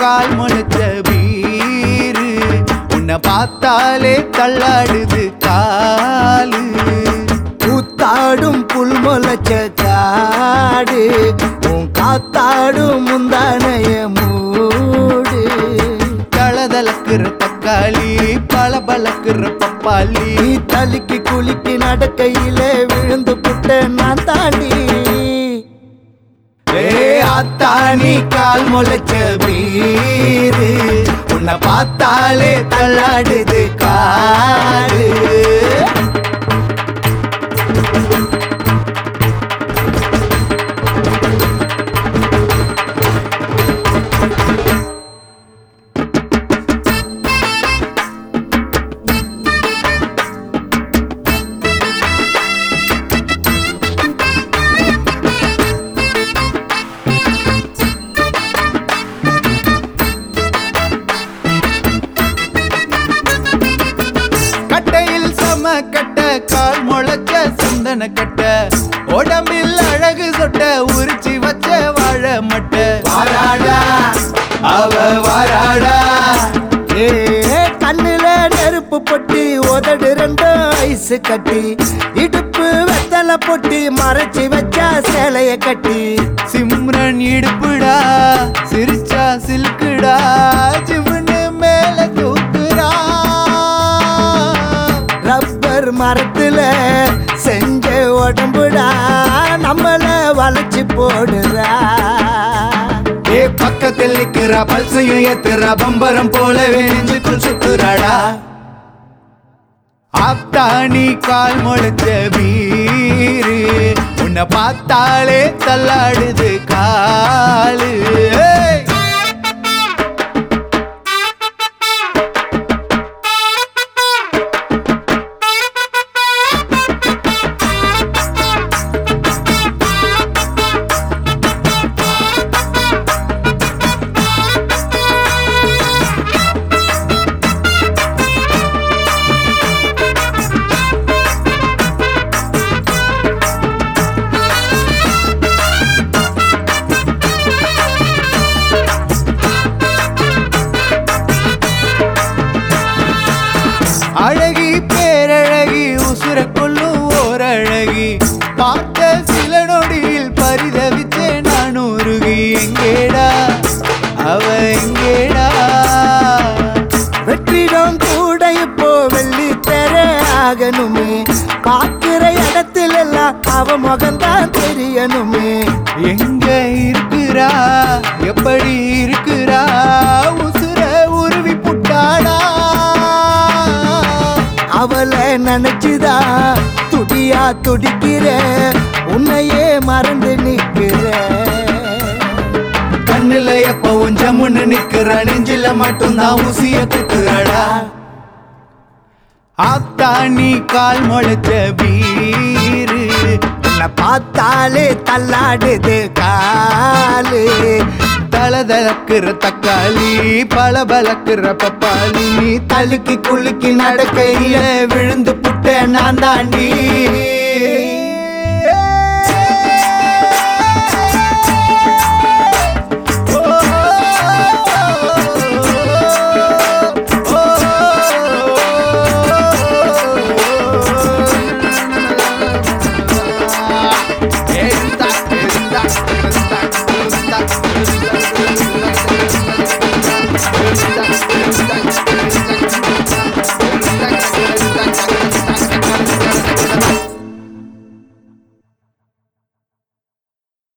கால் முளைச்ச வீரு உன்னை பார்த்தாலே தள்ளாடுது காலு கூத்தாடும் புல் முளைச்ச காடு உன் காத்தாடும் முந்தானைய மூடு தளதளக்குற தக்காளி பளபளக்குற பப்பாளி நீ தலிக்கு குலுக்கி நடக்கையில விழுந்து புட்ட நான் தாண்டி ஏ அத்தாணி கால் முளைச்ச வீரு உன்னை பார்த்தாலே தள்ளாடுது காலு கட்டையில் சம கட்ட கால் முளைச்ச சந்தன கட்ட உடம்பில் அழகு சொட்ட உரிச்சி வச்ச வாழ மட்ட வாராடா அவ வாராடா ஏ கண்ணுல நெருப்பு பொட்டி உதடு ரெண்டும் ஐஸ் கட்டி இடுப்பு வெத்தலை பொட்டி மறைச்சி வச்சா சேலைய கட்டி சிம்ரன் இடுப்புடா சிரிச்சா சில்குடா சிவனு மேல தூக்குறா ரப்பர் மரத்துல செஞ்ச உடம்புடா நம்மள வளைச்சு போடுறா ஏ பக்கத்தில் நிக்கிறா பல்சையும் ஏத்துறா பம்பரம் போலவே நெஞ்சுக்குள் சுத்துறாடா ஆத்தாணி கால் முளைச்ச வீரு உன்னை பார்த்தாலே தள்ளாடுது காலு ஏய்! அழகி பேரழகி உசுர கொள்ளும் ஓரழகி பார்த்த சில நொடியில் பரிதவிச்சே நான் உருகி எங்கேடா அவ எங்கேடா வெற்றிடம் கூட இப்போ வெள்ளி தெர ஆகணுமே பார்க்கிற இடத்துல எல்லாம் அவ முகம்தான் தெரியணுமே எங்க இருக்கிறா எப்படி இருக்கிறா உசுர உருவி புட்டாடா அவளை நினைச்சுதா துடியா துடிக்கிற உன்னையே மறந்து நிக்கிற கண்ணுல எப்பவும் ஜம்முன்னு நிக்கிறா நெஞ்சில மட்டும்தான் ஊசிய குத்துறாடா ஆத்தாணி கால் முளைச்ச வீரு உன்னை பார்த்தாலே தள்ளாடுது காலு தளதளக்குற தக்காளி பளபளக்குற பப்பாளி நீ தலுக்கி குலுக்கி நடக்கையில விழுந்து புட்ட நான் தாண்டி